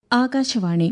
ആകാശവാണി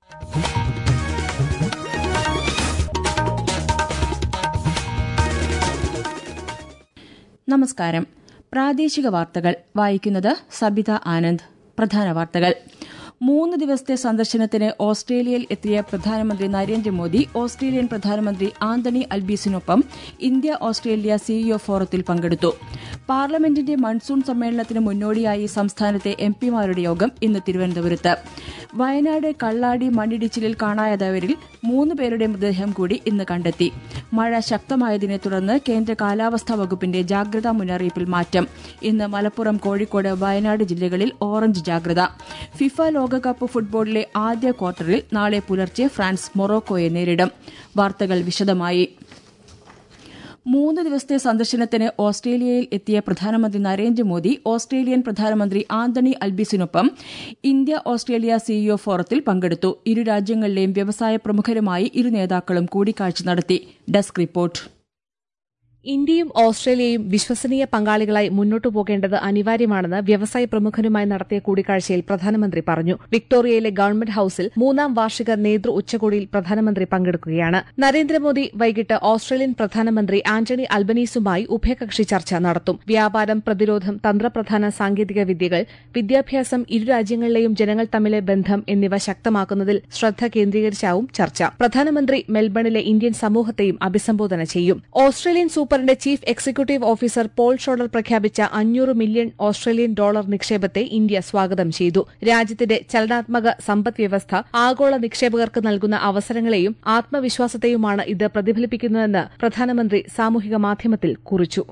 നമസ്കാരം പ്രാദേശിക വാർത്തകൾ വായിക്കുന്നത് സബിത ആനന്ദ് പ്രധാന വാർത്തകൾ മൂന്ന് ദിവസത്തെ സന്ദർശനത്തിന് ഓസ്ട്രേലിയയിൽ എത്തിയ പ്രധാനമന്ത്രി നരേന്ദ്രമോദി ഓസ്ട്രേലിയൻ പ്രധാനമന്ത്രി ആന്റണി അൽബീസിനൊപ്പം ഇന്ത്യ ഓസ്ട്രേലിയ സിഇഒ ഫോറത്തിൽ പങ്കെടുത്തു പാർലമെന്റിന്റെ മൺസൂൺ സമ്മേളനത്തിന് മുന്നോടിയായി സംസ്ഥാനത്തെ എംപിമാരുടെ യോഗം ഇന്ന് തിരുവനന്തപുരത്ത് വയനാട് കള്ളാടി മണ്ണിടിച്ചിലിൽ കാണാതായവരിൽ മൂന്ന് പേരുടെ മൃതദേഹം കൂടി ഇന്ന് കണ്ടെത്തി മഴ ശക്തമായതിനെ തുടർന്ന് കേന്ദ്ര കാലാവസ്ഥാ വകുപ്പിന്റെ ജാഗ്രതാ മുന്നറിയിപ്പിൽ മാറ്റം ഇന്ന് മലപ്പുറം കോഴിക്കോട് വയനാട് ജില്ലകളിൽ ഓറഞ്ച് ജാഗ്രത ഫിഫ ലോകകപ്പ് ഫുട്ബോളിലെ ആദ്യ ക്വാർട്ടറിൽ നാളെ പുലർച്ചെ ഫ്രാൻസ് മൊറോക്കോയെ നേരിടും വാർത്തകൾ വിശദമായി മൂന്ന് ദിവസത്തെ സന്ദർശനത്തിന് ഓസ്ട്രേലിയയിൽ എത്തിയ പ്രധാനമന്ത്രി നരേന്ദ്രമോദി ഓസ്ട്രേലിയൻ പ്രധാനമന്ത്രി ആന്റണി അൽബിസിനൊപ്പം ഇന്ത്യ ഓസ്ട്രേലിയ സിഇഒ ഫോറത്തിൽ പങ്കെടുത്തു ഇരു രാജ്യങ്ങളിലെയും വ്യവസായ പ്രമുഖരുമായി ഇരു നേതാക്കളും കൂടിക്കാഴ്ച നടത്തി ഡെസ്ക് റിപ്പോർട്ട് ഇന്ത്യയും ഓസ്ട്രേലിയയും വിശ്വസനീയ പങ്കാളികളായി മുന്നോട്ടു പോകേണ്ടത് അനിവാര്യമാണെന്ന് വ്യവസായ പ്രമുഖരുമായി നടത്തിയ കൂടിക്കാഴ്ചയിൽ പ്രധാനമന്ത്രി പറഞ്ഞു വിക്ടോറിയയിലെ ഗവൺമെന്റ് ഹൌസിൽ മൂന്നാം വാർഷിക നേതൃ ഉച്ചകോടിയിൽ പ്രധാനമന്ത്രി പങ്കെടുക്കുകയാണ് നരേന്ദ്രമോദി വൈകിട്ട് ഓസ്ട്രേലിയൻ പ്രധാനമന്ത്രി ആന്റണി അൽബനീസുമായി ഉഭയകക്ഷി ചർച്ച നടത്തും വ്യാപാരം പ്രതിരോധം തന്ത്രപ്രധാന സാങ്കേതിക വിദ്യകൾ വിദ്യാഭ്യാസം ഇരു രാജ്യങ്ങളിലെയും ജനങ്ങൾ തമ്മിലെ ബന്ധം എന്നിവ ശക്തമാക്കുന്നതിൽ ശ്രദ്ധ കേന്ദ്രീകരിച്ചാവും ചർച്ച പ്രധാനമന്ത്രി മെൽബണിലെ ഇന്ത്യൻ സമൂഹത്തെയും അഭിസംബോധന ചെയ്യും ഓസ്ട്രേലിയൻ സൂപ്പറിന്റെ ചീഫ് എക്സിക്യൂട്ടീവ് ഓഫീസർ പോൾ ഷോളർ പ്രഖ്യാപിച്ച അഞ്ഞൂറ് മില്യൺ ഓസ്ട്രേലിയൻ ഡോളർ നിക്ഷേപത്തെ ഇന്ത്യ സ്വാഗതം ചെയ്തു രാജ്യത്തിന്റെ ചലനാത്മക സമ്പദ് വ്യവസ്ഥ ആഗോള നിക്ഷേപകർക്ക് നൽകുന്ന അവസരങ്ങളെയും ആത്മവിശ്വാസത്തെയുമാണ് ഇത് പ്രതിഫലിപ്പിക്കുന്നതെന്ന് പ്രധാനമന്ത്രി സാമൂഹിക മാധ്യമത്തിൽ കുറിച്ചു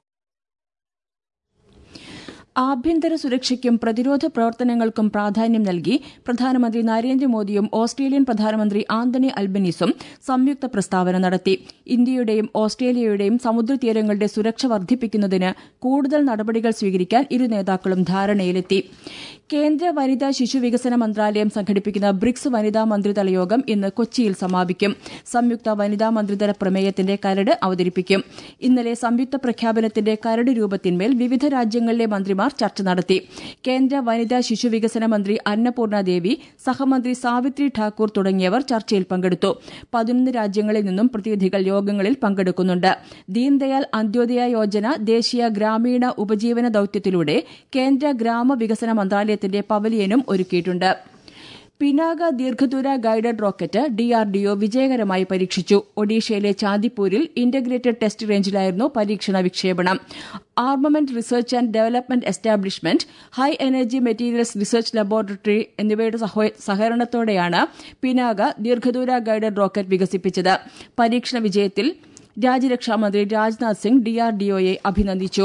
ആഭ്യന്തര സുരക്ഷയ്ക്കും പ്രതിരോധ പ്രവർത്തനങ്ങൾക്കും പ്രാധാന്യം നൽകി പ്രധാനമന്ത്രി നരേന്ദ്രമോദിയും ഓസ്ട്രേലിയൻ പ്രധാനമന്ത്രി ആന്റണി അൽബനീസും സംയുക്ത പ്രസ്താവന നടത്തി ഇന്ത്യയുടെയും ഓസ്ട്രേലിയയുടെയും സമുദ്രതീരങ്ങളുടെ സുരക്ഷ വർദ്ധിപ്പിക്കുന്നതിന് കൂടുതൽ നടപടികൾ സ്വീകരിക്കാൻ ഇരു നേതാക്കളും ധാരണയിലെത്തി കേന്ദ്ര വനിതാ ശിശു വികസന മന്ത്രാലയം സംഘടിപ്പിക്കുന്ന ബ്രിക്സ് വനിതാ മന്ത്രിതല യോഗം ഇന്ന് കൊച്ചിയിൽ സമാപിക്കും സംയുക്ത വനിതാ മന്ത്രിതല പ്രമേയത്തിന്റെ കരട് അവതരിപ്പിക്കും ഇന്നലെ സംയുക്ത പ്രഖ്യാപനത്തിന്റെ കരട് രൂപത്തിന്മേൽ വിവിധ രാജ്യങ്ങളിലെ മന്ത്രിമാർ ചർച്ച നടത്തി കേന്ദ്ര വനിതാ ശിശു വികസന മന്ത്രി അന്നപൂർണ ദേവി സഹമന്ത്രി സാവിത്രി ഠാക്കൂർ തുടങ്ങിയവർ ചർച്ചയിൽ പങ്കെടുത്തു പതിനൊന്ന് രാജ്യങ്ങളിൽ നിന്നും പ്രതിനിധികൾ യോഗങ്ങളിൽ പങ്കെടുക്കുന്നുണ്ട് ദീൻദയാൽ അന്ത്യോദയ യോജന ദേശീയ ഗ്രാമീണ ഉപജീവന ദൌത്യത്തിലൂടെ കേന്ദ്ര ഗ്രാമവികസന മന്ത്രാലയത്തിന്റെ പവലിയനും ഒരുക്കിയിട്ടുണ്ട് പിനാക ദീർഘദൂര ഗൈഡഡ് റോക്കറ്റ് ഡിആർഡിഒ വിജയകരമായി പരീക്ഷിച്ചു ഒഡീഷയിലെ ചാന്ദിപ്പൂരിൽ ഇന്റഗ്രേറ്റഡ് ടെസ്റ്റ് റേഞ്ചിലായിരുന്നു പരീക്ഷണ വിക്ഷേപണം armament research and development establishment high energy materials research laboratory എന്നിവയുടെ സഹകരണത്തോടെയാണ് പിനാക ദീർഘദൂര ഗൈഡഡ് റോക്കറ്റ് വികസിപ്പിച്ചത് പരീക്ഷണ വിജയത്തിൽ രാജ്യരക്ഷാമന്ത്രി രാജ്നാഥ് സിംഗ് ഡിആർഡിഒയെ അഭിനന്ദിച്ചു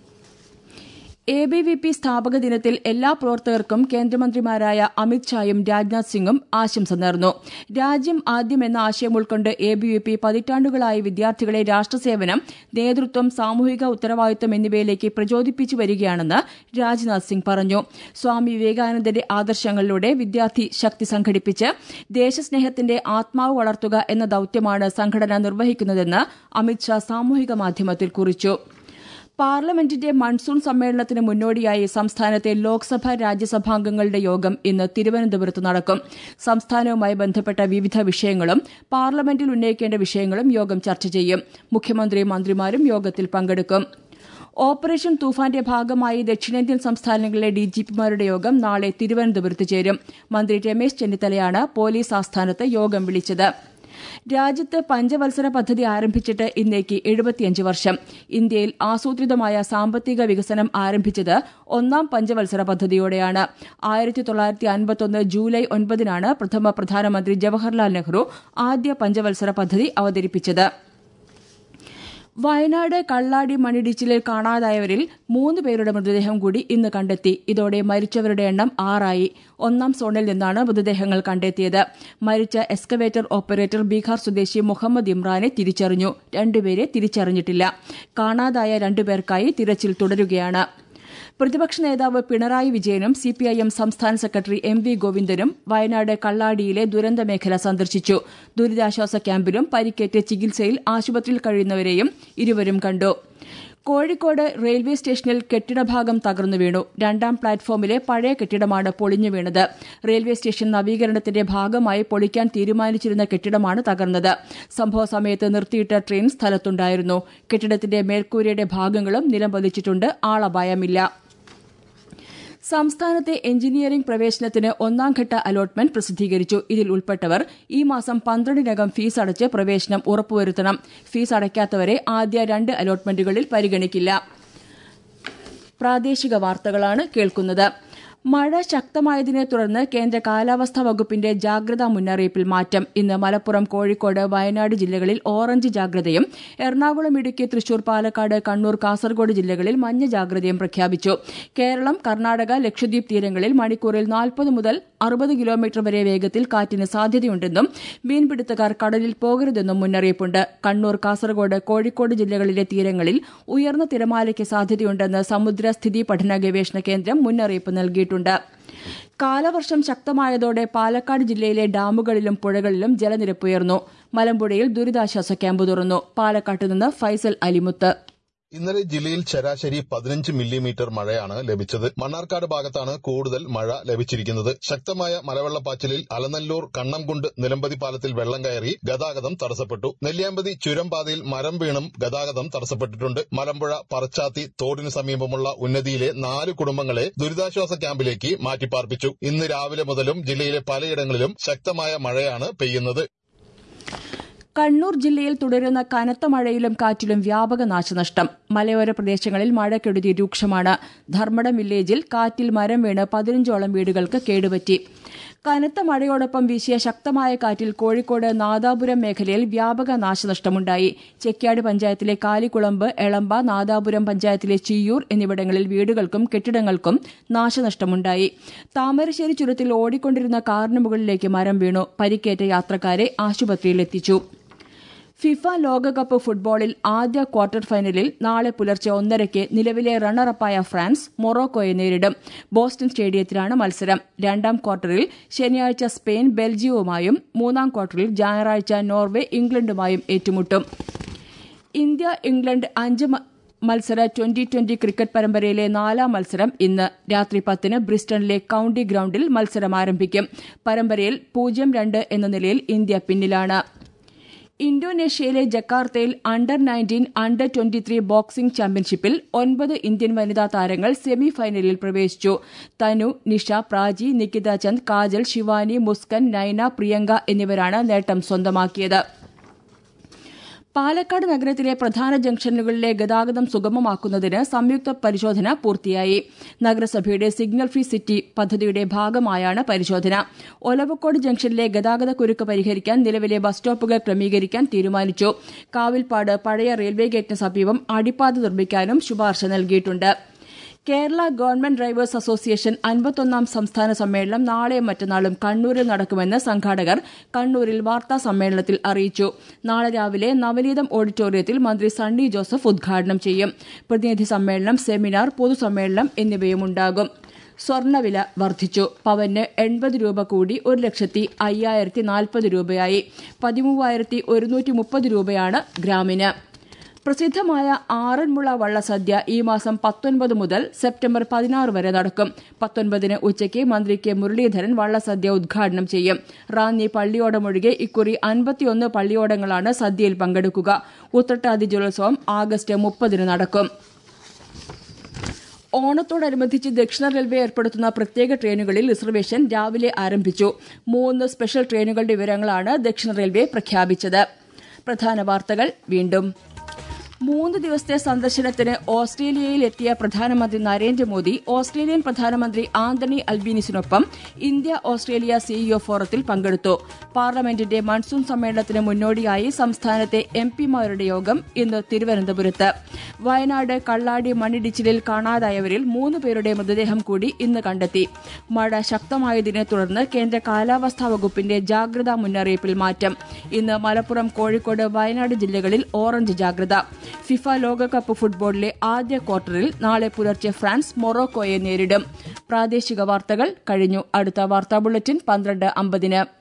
എ ബി വി പി സ്ഥാപക ദിനത്തിൽ എല്ലാ പ്രവർത്തകർക്കും കേന്ദ്രമന്ത്രിമാരായ അമിത് ഷായും രാജ്നാഥ് സിംഗും ആശംസ നേർന്നു രാജ്യം ആദ്യം എന്ന ആശയം ഉൾക്കൊണ്ട് എ ബി വി പി പതിറ്റാണ്ടുകളായി വിദ്യാർത്ഥികളെ രാഷ്ട്രസേവനം നേതൃത്വം സാമൂഹിക ഉത്തരവാദിത്വം എന്നിവയിലേക്ക് പ്രചോദിപ്പിച്ചു വരികയാണെന്ന് രാജ്നാഥ് സിംഗ് പറഞ്ഞു സ്വാമി വിവേകാനന്ദന്റെ ആദർശങ്ങളിലൂടെ വിദ്യാർത്ഥി ശക്തി സംഘടിപ്പിച്ച് ദേശസ്നേഹത്തിന്റെ ആത്മാവ് വളർത്തുക എന്ന ദൌത്യമാണ് സംഘടന നിർവഹിക്കുന്നതെന്ന് അമിത് ഷാ സാമൂഹിക മാധ്യമത്തിൽ കുറിച്ചു പാർലമെന്റിന്റെ മൺസൂൺ സമ്മേളനത്തിന് മുന്നോടിയായി സംസ്ഥാനത്തെ ലോക്സഭാ രാജ്യസഭാംഗങ്ങളുടെ യോഗം ഇന്ന് തിരുവനന്തപുരത്ത് നടക്കും സംസ്ഥാനവുമായി ബന്ധപ്പെട്ട വിവിധ വിഷയങ്ങളും പാർലമെന്റിൽ ഉന്നയിക്കേണ്ട വിഷയങ്ങളും യോഗം ചർച്ച ചെയ്യും മുഖ്യമന്ത്രിയും മന്ത്രിമാരും യോഗത്തിൽ പങ്കെടുക്കും ഓപ്പറേഷൻ തൂഫാന്റെ ഭാഗമായി ദക്ഷിണേന്ത്യൻ സംസ്ഥാനങ്ങളിലെ ഡിജിപിമാരുടെ യോഗം നാളെ തിരുവനന്തപുരത്ത് ചേരും മന്ത്രി രമേശ് ചെന്നിത്തലയാണ് പോലീസ് ആസ്ഥാനത്ത് യോഗം വിളിച്ചത് രാജ്യത്ത് പഞ്ചവത്സര പദ്ധതി ആരംഭിച്ചിട്ട് ഇന്നേക്ക് എഴുപത്തിയഞ്ച് വർഷം ഇന്ത്യയിൽ ആസൂത്രിതമായ സാമ്പത്തിക വികസനം ആരംഭിച്ചത് ഒന്നാം പഞ്ചവത്സര പദ്ധതിയോടെയാണ് ആയിരത്തി തൊള്ളായിരത്തി അൻപത്തൊന്ന് ജൂലൈ ഒൻപതിനാണ് പ്രഥമ പ്രധാനമന്ത്രി ജവഹർലാൽ നെഹ്റു ആദ്യ പഞ്ചവത്സര പദ്ധതി അവതരിപ്പിച്ചത് വയനാട് കള്ളാടി മണ്ണിടിച്ചിലിൽ കാണാതായവരിൽ മൂന്ന് പേരുടെ മൃതദേഹം കൂടി ഇന്ന് കണ്ടെത്തി ഇതോടെ മരിച്ചവരുടെ എണ്ണം ആറായി ഒന്നാം സോണിൽ നിന്നാണ് മൃതദേഹങ്ങൾ കണ്ടെത്തിയത് മരിച്ച എക്സ്കവേറ്റർ ഓപ്പറേറ്റർ ബീഹാർ സ്വദേശി മുഹമ്മദ് ഇമ്രാനെ തിരിച്ചറിഞ്ഞു രണ്ടുപേരെ തിരിച്ചറിഞ്ഞിട്ടില്ല കാണാതായ രണ്ടുപേർക്കായി തിരച്ചിൽ തുടരുകയാണ് പ്രതിപക്ഷ നേതാവ് പിണറായി വിജയനും സിപിഐഎം സംസ്ഥാന സെക്രട്ടറി എം വി ഗോവിന്ദനും വയനാട് കള്ളാടിയിലെ ദുരന്ത മേഖല സന്ദർശിച്ചു ദുരിതാശ്വാസ ക്യാമ്പിലും പരിക്കേറ്റ് ചികിത്സയിൽ ആശുപത്രിയിൽ കഴിയുന്നവരെയും ഇരുവരും കണ്ടു കോഴിക്കോട് റെയിൽവേ സ്റ്റേഷനിൽ കെട്ടിടഭാഗം തകർന്നു വീണു രണ്ടാം പ്ലാറ്റ്ഫോമിലെ പഴയ കെട്ടിടമാണ് പൊളിഞ്ഞു വീണത് റെയിൽവേ സ്റ്റേഷൻ നവീകരണത്തിന്റെ ഭാഗമായി പൊളിക്കാൻ തീരുമാനിച്ചിരുന്ന കെട്ടിടമാണ് തകർന്നത് സംഭവ സമയത്ത് നിർത്തിയിട്ട ട്രെയിൻ സ്ഥലത്തുണ്ടായിരുന്നു കെട്ടിടത്തിന്റെ മേൽക്കൂരയുടെ ഭാഗങ്ങളും നിലംപതിച്ചിട്ടുണ്ട് ആളപായമില്ല സംസ്ഥാനത്തെ എഞ്ചിനീയറിംഗ് പ്രവേശനത്തിന് ഒന്നാംഘട്ട അലോട്ട്മെന്റ് പ്രസിദ്ധീകരിച്ചു ഇതിൽ ഉൾപ്പെട്ടവർ ഈ മാസം പന്ത്രണ്ടിനകം ഫീസ് അടച്ച് പ്രവേശനം ഉറപ്പുവരുത്തണം ഫീസ് അടയ്ക്കാത്തവരെ ആദ്യ രണ്ട് അലോട്ട്മെന്റുകളിൽ പരിഗണിക്കില്ല പ്രാദേശിക വാർത്തകളാണ് കേൾക്കുന്നത് മഴ ശക്തമായതിനെ തുടർന്ന് കേന്ദ്ര കാലാവസ്ഥാ വകുപ്പിന്റെ ജാഗ്രതാ മുന്നറിയിപ്പിൽ മാറ്റം ഇന്ന് മലപ്പുറം കോഴിക്കോട് വയനാട് ജില്ലകളിൽ ഓറഞ്ച് ജാഗ്രതയും എറണാകുളം ഇടുക്കി തൃശൂർ പാലക്കാട് കണ്ണൂർ കാസർഗോഡ് ജില്ലകളിൽ മഞ്ഞ ജാഗ്രതയും പ്രഖ്യാപിച്ചു കേരളം കർണാടക ലക്ഷദ്വീപ് തീരങ്ങളിൽ മണിക്കൂറിൽ നാൽപ്പത് മുതൽ അറുപത് കിലോമീറ്റർ വരെ വേഗത്തിൽ കാറ്റിന് സാധ്യതയുണ്ടെന്നും മീൻപിടുത്തക്കാർ കടലിൽ പോകരുതെന്നും മുന്നറിയിപ്പുണ്ട് കണ്ണൂർ കാസർഗോഡ് കോഴിക്കോട് ജില്ലകളിലെ തീരങ്ങളിൽ ഉയർന്ന തിരമാലയ്ക്ക് സാധ്യതയുണ്ടെന്ന് സമുദ്രസ്ഥിതി പഠന ഗവേഷണ കേന്ദ്രം മുന്നറിയിപ്പ് നൽകിയിട്ടുണ്ട് കാലവർഷം ശക്തമായതോടെ പാലക്കാട് ജില്ലയിലെ ഡാമുകളിലും പുഴകളിലും ജലനിരപ്പ് ഉയർന്നു മലമ്പുഴയിൽ ദുരിതാശ്വാസ ക്യാമ്പ് തുറന്നു പാലക്കാട്ട് നിന്ന് ഫൈസൽ അലിമുത്ത് ഇന്നലെ ജില്ലയിൽ ശരാശരി പതിനഞ്ച് മില്ലിമീറ്റർ മഴയാണ് ലഭിച്ചത് മണ്ണാർക്കാട് ഭാഗത്താണ് കൂടുതൽ മഴ ലഭിച്ചിരിക്കുന്നത് ശക്തമായ മലവെള്ളപ്പാച്ചിലിൽ അലനല്ലൂർ കണ്ണംകുണ്ട് നിലമ്പതി പാലത്തിൽ വെള്ളം കയറി ഗതാഗതം തടസ്സപ്പെട്ടു നെല്ലിയാമ്പതി ചുരം പാതയിൽ മരം വീണും ഗതാഗതം തടസ്സപ്പെട്ടിട്ടുണ്ട് മലമ്പുഴ പറച്ചാത്തി തോടിന് സമീപമുള്ള ഉന്നതിയിലെ നാല് കുടുംബങ്ങളെ ദുരിതാശ്വാസ ക്യാമ്പിലേക്ക് മാറ്റിപ്പാർപ്പിച്ചു ഇന്ന് രാവിലെ മുതലും ജില്ലയിലെ പലയിടങ്ങളിലും ശക്തമായ മഴയാണ് പെയ്യുന്നത് കണ്ണൂർ ജില്ലയിൽ തുടരുന്ന കനത്ത മഴയിലും കാറ്റിലും വ്യാപക നാശനഷ്ടം മലയോര പ്രദേശങ്ങളിൽ മഴക്കെടുതി രൂക്ഷമാണ് ധർമ്മടം വില്ലേജിൽ കാറ്റിൽ മരം വീണ് പതിനഞ്ചോളം വീടുകൾക്ക് കേടുപറ്റി കനത്ത മഴയോടൊപ്പം വീശിയ ശക്തമായ കാറ്റിൽ കോഴിക്കോട് നാദാപുരം മേഖലയിൽ വ്യാപക നാശനഷ്ടമുണ്ടായി ചെക്യാട് പഞ്ചായത്തിലെ കാലിക്കുളമ്പ് എളമ്പ നാദാപുരം പഞ്ചായത്തിലെ ചിയ്യൂർ എന്നിവിടങ്ങളിൽ വീടുകൾക്കും കെട്ടിടങ്ങൾക്കും നാശനഷ്ടമുണ്ടായി താമരശ്ശേരി ചുരത്തിൽ ഓടിക്കൊണ്ടിരുന്ന കാറിന് മുകളിലേക്ക് മരം വീണു പരിക്കേറ്റ യാത്രക്കാരെ ആശുപത്രിയിലെത്തിച്ചു ഫിഫ ലോകകപ്പ് ഫുട്ബോളിൽ ആദ്യ ക്വാർട്ടർ ഫൈനലിൽ നാളെ പുലർച്ചെ ഒന്നരയ്ക്ക് നിലവിലെ റണ്ണറപ്പായ ഫ്രാൻസ് മൊറോക്കോയെ നേരിടും ബോസ്റ്റൺ സ്റ്റേഡിയത്തിലാണ് മത്സരം രണ്ടാം ക്വാർട്ടറിൽ ശനിയാഴ്ച സ്പെയിൻ ബെൽജിയവുമായും മൂന്നാം ക്വാർട്ടറിൽ ഞായറാഴ്ച നോർവെ ഇംഗ്ലണ്ടുമായും ഏറ്റുമുട്ടും ഇന്ത്യ ഇംഗ്ലണ്ട് അഞ്ച് മത്സര ട്വന്റി ട്വന്റി ക്രിക്കറ്റ് പരമ്പരയിലെ നാലാം മത്സരം ഇന്ന് രാത്രി പത്തിന് ബ്രിസ്റ്റണിലെ കൌണ്ടി ഗ്രൌണ്ടിൽ മത്സരം ആരംഭിക്കും പരമ്പരയിൽ പൂജ്യം രണ്ട് എന്ന നിലയിൽ ഇന്ത്യ പിന്നിലാണ് ഇന്തോനേഷ്യയിലെ ജക്കാർത്തയിൽ under nineteen under twenty three boxing ചാമ്പ്യൻഷിപ്പിൽ ഒൻപത് ഇന്ത്യൻ വനിതാ താരങ്ങൾ സെമി ഫൈനലിൽ പ്രവേശിച്ചു തനു നിഷ പ്രാജി നികിത ചന്ദ് കാജൽ ശിവാനി മുസ്കൻ നൈന പ്രിയങ്ക എന്നിവരാണ് നേട്ടം സ്വന്തമാക്കിയത് പാലക്കാട് നഗരത്തിലെ പ്രധാന ജംഗ്ഷനുകളിലെ ഗതാഗതം സുഗമമാക്കുന്നതിന് സംയുക്ത പരിശോധന പൂർത്തിയായി നഗരസഭയുടെ സിഗ്നൽ ഫ്രീ സിറ്റി പദ്ധതിയുടെ ഭാഗമായാണ് പരിശോധന ഒലവക്കോട് ജംഗ്ഷനിലെ ഗതാഗത കുരുക്ക് പരിഹരിക്കാൻ നിലവിലെ ബസ് സ്റ്റോപ്പുകൾ ക്രമീകരിക്കാൻ തീരുമാനിച്ചു കാവിൽപ്പാട് പഴയ റെയിൽവേ ഗേറ്റിന് സമീപം അടിപ്പാത നിർമ്മിക്കാനും ശുപാർശ നൽകിയിട്ടുണ്ട് കേരള ഗവൺമെന്റ് ഡ്രൈവേഴ്സ് അസോസിയേഷൻ അൻപത്തൊന്നാം സംസ്ഥാന സമ്മേളനം നാളെയും മറ്റന്നാളും കണ്ണൂരിൽ നടക്കുമെന്ന് സംഘാടകർ കണ്ണൂരിൽ വാർത്താ സമ്മേളനത്തിൽ അറിയിച്ചു നാളെ രാവിലെ നവനീതം ഓഡിറ്റോറിയത്തിൽ മന്ത്രി സണ്ണി ജോസഫ് ഉദ്ഘാടനം ചെയ്യും പ്രതിനിധി സമ്മേളനം സെമിനാർ പൊതുസമ്മേളനം എന്നിവയുമുണ്ടാകും സ്വർണ്ണവില വർദ്ധിച്ചു പവന് എൺപത് രൂപ കൂടി ഒരു ലക്ഷത്തി അയ്യായിരത്തി നാൽപ്പത് രൂപയായി പതിമൂവായിരത്തി ഒരുന്നൂറ്റി മുപ്പത് രൂപയാണ് ഗ്രാമിന് പ്രസിദ്ധമായ ആറന്മുള വള്ളസദ്യ ഈ മാസം പത്തൊൻപത് മുതൽ സെപ്റ്റംബർ പതിനാറ് വരെ നടക്കും പത്തൊൻപതിന് ഉച്ചയ്ക്ക് മന്ത്രി കെ മുരളീധരൻ വള്ളസദ്യ ഉദ്ഘാടനം ചെയ്യും റാന്നി പള്ളിയോടമൊഴികെ ഇക്കുറി അൻപത്തിയൊന്ന് പള്ളിയോടങ്ങളാണ് സദ്യയിൽ പങ്കെടുക്കുക ഉത്രട്ടാതി ജലോത്സവം ആഗസ്റ്റ് മുപ്പതിന് നടക്കും ഓണത്തോടനുബന്ധിച്ച് ദക്ഷിണ റെയിൽവേ ഏർപ്പെടുത്തുന്ന പ്രത്യേക ട്രെയിനുകളിൽ റിസർവേഷൻ രാവിലെ ആരംഭിച്ചു മൂന്ന് സ്പെഷ്യൽ ട്രെയിനുകളുടെ വിവരങ്ങളാണ് ദക്ഷിണ റെയിൽവേ പ്രഖ്യാപിച്ചത് പ്രധാന വാർത്തകൾ വീണ്ടും മൂന്ന് ദിവസത്തെ സന്ദർശനത്തിന് ഓസ്ട്രേലിയയിൽ എത്തിയ പ്രധാനമന്ത്രി നരേന്ദ്രമോദി ഓസ്ട്രേലിയൻ പ്രധാനമന്ത്രി ആന്റണി അൽബീനിസിനൊപ്പം ഇന്ത്യ ഓസ്ട്രേലിയ സിഇഒ ഫോറത്തിൽ പങ്കെടുത്തു പാർലമെന്റിന്റെ മൺസൂൺ സമ്മേളനത്തിന് മുന്നോടിയായി സംസ്ഥാനത്തെ എം പിമാരുടെ യോഗം ഇന്ന് തിരുവനന്തപുരത്ത് വയനാട് കള്ളാടി മണ്ണിടിച്ചിലിൽ കാണാതായവരിൽ മൂന്ന് പേരുടെ മൃതദേഹം കൂടി ഇന്ന് കണ്ടെത്തി മഴ ശക്തമായതിനെ തുടർന്ന് കേന്ദ്ര കാലാവസ്ഥാ വകുപ്പിന്റെ ജാഗ്രതാ മുന്നറിയിപ്പിൽ മാറ്റം ഇന്ന് മലപ്പുറം കോഴിക്കോട് വയനാട് ജില്ലകളിൽ ഓറഞ്ച് ജാഗ്രത ഫിഫ ലോകകപ്പ് ഫുട്ബോളിലെ ആദ്യ ക്വാർട്ടറിൽ നാളെ പുലർച്ചെ ഫ്രാൻസ് മൊറോക്കോയെ നേരിടും പ്രാദേശിക വാർത്തകൾ കഴിഞ്ഞു അടുത്ത വാർത്താ ബുള്ളറ്റിൻ പന്ത്രണ്ട് അമ്പതിന്